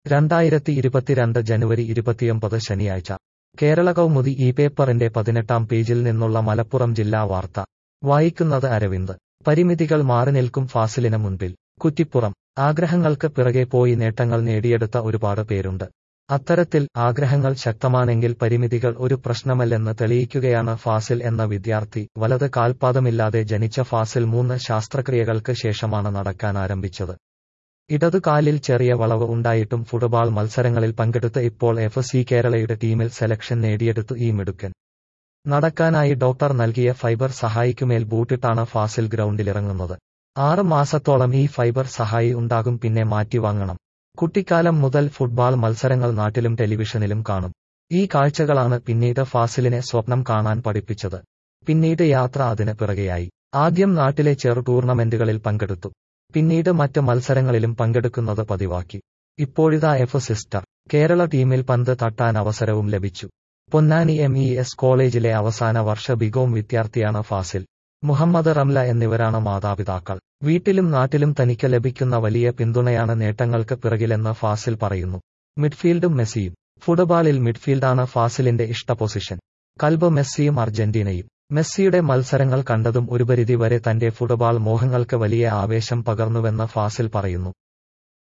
രണ്ടായിരത്തി ഇരുപത്തിരണ്ട് ജനുവരി ഇരുപത്തിയൊമ്പത് ശനിയാഴ്ച കേരള കൗമുദി ഈ പേപ്പറിന്റെ പതിനെട്ടാം പേജിൽ നിന്നുള്ള മലപ്പുറം ജില്ലാ വാർത്ത വായിക്കുന്നത് അരവിന്ദ് പരിമിതികൾ മാറി നിൽക്കും ഫാസിലിന് മുൻപിൽ കുറ്റിപ്പുറം ആഗ്രഹങ്ങൾക്ക് പിറകെ പോയി നേട്ടങ്ങൾ നേടിയെടുത്ത ഒരുപാട് പേരുണ്ട് അത്തരത്തിൽ ആഗ്രഹങ്ങൾ ശക്തമാണെങ്കിൽ പരിമിതികൾ ഒരു പ്രശ്നമല്ലെന്ന് തെളിയിക്കുകയാണ് ഫാസിൽ എന്ന വിദ്യാർത്ഥി വലത് കാൽപാദമില്ലാതെ ജനിച്ച ഫാസിൽ മൂന്ന് ശാസ്ത്രക്രിയകൾക്ക് ശേഷമാണ് നടക്കാൻ ആരംഭിച്ചത് ഇടതുകാലിൽ ചെറിയ വളവ് ഉണ്ടായിട്ടും ഫുട്ബോൾ മത്സരങ്ങളിൽ പങ്കെടുത്ത് ഇപ്പോൾ എഫ് സി കേരളയുടെ ടീമിൽ സെലക്ഷൻ നേടിയെടുത്തു ഈ മിടുക്കൻ നടക്കാനായി ഡോക്ടർ നൽകിയ ഫൈബർ സഹായിക്കുമേൽ ബൂട്ടിട്ടാണ് ഫാസിൽ ഗ്രൗണ്ടിലിറങ്ങുന്നത് ആറ് മാസത്തോളം ഈ ഫൈബർ സഹായി ഉണ്ടാകും പിന്നെ മാറ്റിവാങ്ങണം കുട്ടിക്കാലം മുതൽ ഫുട്ബോൾ മത്സരങ്ങൾ നാട്ടിലും ടെലിവിഷനിലും കാണും ഈ കാഴ്ചകളാണ് പിന്നീട് ഫാസിലിനെ സ്വപ്നം കാണാൻ പഠിപ്പിച്ചത് പിന്നീട് യാത്ര അതിന് പിറകെയായി ആദ്യം നാട്ടിലെ ചെറു ടൂർണമെന്റുകളിൽ പങ്കെടുത്തു പിന്നീട് മറ്റ് മത്സരങ്ങളിലും പങ്കെടുക്കുന്നത് പതിവാക്കി ഇപ്പോഴിതാ എഫ് സിസ്റ്റർ കേരള ടീമിൽ പന്ത് തട്ടാൻ അവസരവും ലഭിച്ചു പൊന്നാനി എം ഇ എസ് കോളേജിലെ അവസാന വർഷ ബികോം വിദ്യാർത്ഥിയാണ് ഫാസിൽ മുഹമ്മദ് റംല എന്നിവരാണ് മാതാപിതാക്കൾ വീട്ടിലും നാട്ടിലും തനിക്ക് ലഭിക്കുന്ന വലിയ പിന്തുണയാണ് നേട്ടങ്ങൾക്ക് പിറകിലെന്ന് ഫാസിൽ പറയുന്നു മിഡ്ഫീൽഡും മെസ്സിയും ഫുട്ബോളിൽ മിഡ്ഫീൽഡാണ് ഫാസിലിന്റെ ഇഷ്ട പൊസിഷൻ കൽബ് മെസ്സിയും അർജന്റീനയും മെസ്സിയുടെ മത്സരങ്ങൾ കണ്ടതും ഒരുപരിധി വരെ തന്റെ ഫുട്ബോൾ മോഹങ്ങൾക്ക് വലിയ ആവേശം പകർന്നുവെന്ന് ഫാസിൽ പറയുന്നു